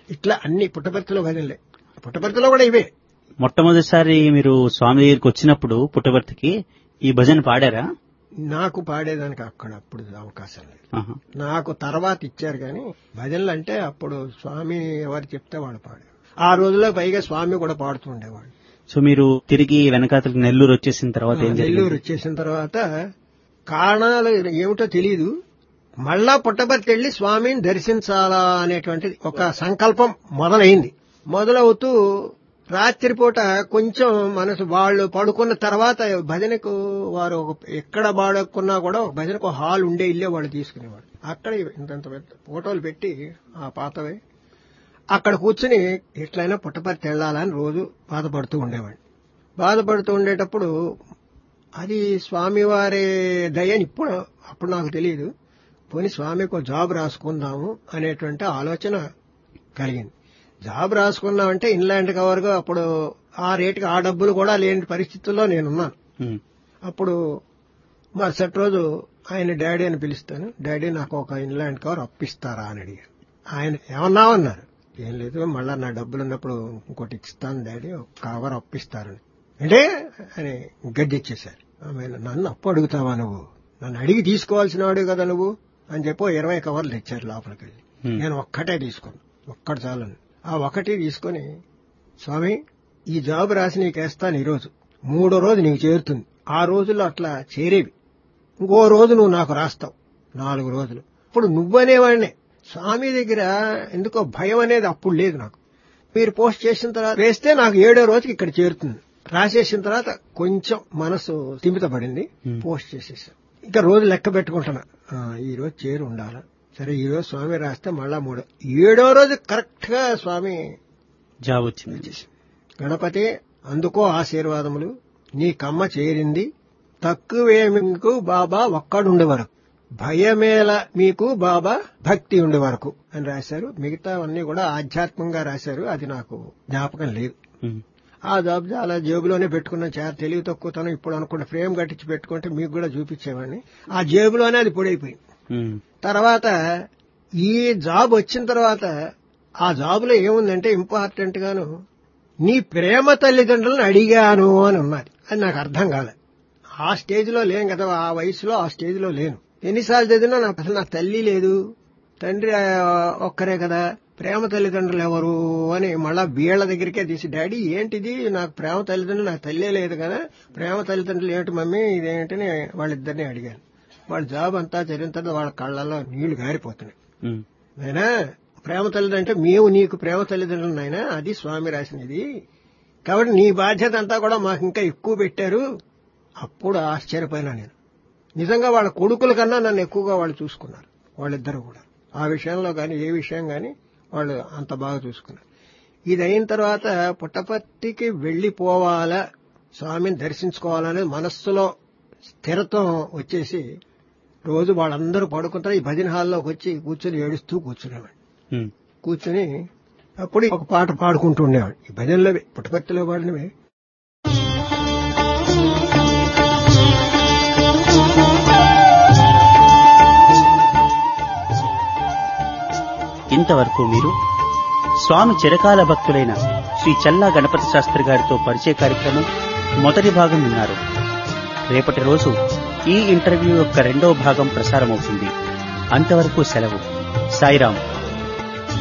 ఇట్లా అన్ని పుట్టపర్తిలో భజనలే పుట్టపర్తిలో కూడా ఇవే మొట్టమొదటిసారి మీరు స్వామి దగ్గరికి వచ్చినప్పుడు పుట్టవర్తికి ఈ భజన పాడారా నాకు పాడేదానికి అక్కడ అప్పుడు అవకాశం లేదు ఆహా. నాకు తర్వాత ఇచ్చారు కానీ భజనలు అంటే అప్పుడు స్వామి ఎవరు చెప్తే వాళ్ళు పాడారు ఆ రోజుల్లో పైగా స్వామి కూడా పాడుతూ ఉండేవాడు సో మీరు తిరిగి వెనకాతలకి నెల్లూరు వచ్చేసిన తర్వాత ఏం నెల్లూరు జరిగింది వచ్చేసిన తర్వాత కారణాలు ఏమిటో తెలియదు మళ్ళా పుట్టపర్తి వెళ్లి స్వామిని దర్శించాలా అనేటువంటిది ఒక సంకల్పం మొదలైంది మొదలవుతూ రాత్రిపూట కొంచెం మనసు వాళ్ళు పడుకున్న తర్వాత భజనకు వారు ఒక- ఎక్కడ పాడుకున్నా కూడా ఒక భజనకు హాల్ ఉండే ఇల్లే వాళ్ళు తీసుకునేవాడు అక్కడ ఇంతంత పెద్ద ఫోటోలు పెట్టి ఆ పాతవే అక్కడ కూర్చుని ఎట్లయినా పుట్టపర్తి వెళ్ళాలని రోజు బాధపడుతూ ఉండేవాడిని బాధపడుతూ ఉండేటప్పుడు అది స్వామివారి దయని ఇప్పుడు అప్పుడు నాకు తెలియదు పోనీ స్వామికి ఒక జాబ్ రాసుకుందాము అనేటువంటి ఆలోచన కలిగింది జాబ్ రాసుకున్నామంటే ఇన్లాండ్ కవర్గా అప్పుడు ఆ రేటుకి ఆ డబ్బులు కూడా లేని పరిస్థితుల్లో నేనున్నాను ఉమ్. అప్పుడు మరుసటి రోజు ఆయన డాడీ అని పిలుస్తాను డాడీ నాకు ఒక ఇన్లాండ్ కవర్ అప్పిస్తారా అని అడిగాను ఆయన ఏమన్నామన్నారు ఏం లేదు మళ్ళా నా డబ్బులు ఉన్నప్పుడు ఇంకోటి ఇస్తాను డాడీ ఒక కవర్ అప్పిస్తారని అంటే అని గడ్డిచ్చేశారు ఆమె నన్ను అప్పు అడుగుతావా నువ్వు నన్ను అడిగి తీసుకోవాల్సిన వాడు కదా నువ్వు అని చెప్పి ఓ ఇరవై కవర్లు తెచ్చారు లోపలికి వెళ్ళి ఉమ్. నేను ఒక్కటే తీసుకున్నాను ఒక్కటి చాలని ఆ ఒకటి తీసుకొని స్వామి ఈ జాబ్ రాసి నీకు వేస్తాను ఈరోజు మూడో రోజు నీకు చేరుతుంది ఆ రోజుల్లో అట్లా చేరేవి ఇంకో రోజు నువ్వు నాకు రాస్తావు నాలుగు రోజులు ఇప్పుడు నువ్వనేవాడినే స్వామి దగ్గర ఎందుకో భయం అనేది అప్పుడు లేదు నాకు మీరు పోస్ట్ చేసిన తర్వాత వేస్తే నాకు ఏడో రోజుకి ఇక్కడ చేరుతుంది రాసేసిన తర్వాత కొంచెం మనసు స్థిమితపడింది Hmm. పోస్ట్ చేసేసాను ఇంకా రోజు లెక్క పెట్టుకుంటున్నా ఆ, ఈ రోజు చేరు ఉండాలా సరే ఈ రోజు స్వామి రాస్తే మళ్ళా మూడో ఏడో రోజు కరెక్ట్ గా స్వామి జాబ్ వచ్చింది వచ్చేసింది గణపతి అందుకో ఆశీర్వాదములు నీ కమ్మ చేరింది తక్కువేమికు బాబా ఒక్కడుండే వరకు భయమేల మీకు బాబా భక్తి ఉండే వరకు అని రాశారు మిగతావన్నీ కూడా ఆధ్యాత్మికంగా రాశారు అది నాకు జ్ఞాపకం లేదు ఉమ్. ఆ జాబ్ చాలా జేబులోనే పెట్టుకున్న చాలా తెలివి తక్కువతనం ఇప్పుడు అనుకుంటే ఫ్రేమ్ కట్టించి పెట్టుకుంటే మీకు కూడా చూపించేవాడిని ఆ జేబులోనే అది పొడైపోయింది ఉమ్. తర్వాత ఈ జాబ్ వచ్చిన తర్వాత ఆ జాబ్ లో ఏముందంటే ఇంపార్టెంట్ గాను నీ ప్రేమ తల్లిదండ్రులను అడిగాను అని ఉన్నది అది నాకు అర్థం కాలే ఆ స్టేజ్ లో లేను కదా ఆ వయసులో ఆ స్టేజ్ లో లేను ఎన్నిసార్లు చదివినా నాకు అసలు నా తల్లి లేదు తండ్రి ఆ, ఒక్కరే కదా ప్రేమ తల్లిదండ్రులు ఎవరు అని మళ్ళా వీళ్ళ దగ్గరికే తీసి డాడీ ఏంటిది నాకు ప్రేమ తల్లిదండ్రులు నాకు తల్లే లేదు కదా ప్రేమ తల్లిదండ్రులు ఏంటి మమ్మీ ఇదేంటని వాళ్ళిద్దరిని అడిగాను వాళ్ళ జాబ్ అంతా జరిగిన తర్వాత వాళ్ళ కళ్ళల్లో నీళ్లు గారిపోతున్నాయి ఉమ్. నాయనా ప్రేమ తల్లిదండ్రులు అంటే మేము నీకు ప్రేమ తల్లిదండ్రులు నాయనా అది స్వామి రాసినది కాబట్టి నీ బాధ్యత అంతా కూడా మాకు ఇంకా ఎక్కువ పెట్టారు అప్పుడు ఆశ్చర్యపోయినా నేను నిజంగా వాళ్ళ కొడుకుల కన్నా నన్ను ఎక్కువగా వాళ్ళు చూసుకున్నారు వాళ్ళిద్దరూ కూడా ఆ విషయంలో కానీ ఏ విషయం కానీ వాళ్ళు అంత బాగా చూసుకున్నారు ఇది అయిన తర్వాత పుట్టపర్తికి వెళ్లిపోవాలా స్వామిని దర్శించుకోవాలనేది మనస్సులో స్థిరత్వం వచ్చేసి రోజు వాళ్ళందరూ పడుకుంటారు ఈ భజన హాల్లోకి వచ్చి కూర్చొని ఏడుస్తూ కూర్చునేవాడు ఉమ్. కూర్చొని అప్పుడు ఒక పాట పాడుకుంటూ ఉండేవాడు ఈ భజనలోవే పుట్టపర్తిలో పాడినవే ఇంతవరకు మీరు స్వామి చిరకాల భక్తులైన శ్రీ చల్లా గణపతి శాస్త్రి గారితో పరిచయ కార్యక్రమం మొదటి భాగం విన్నారు రేపటి రోజు ఈ ఇంటర్వ్యూ యొక్క రెండవ భాగం ప్రసారమవుతుంది అంతవరకు సెలవు సాయిరాం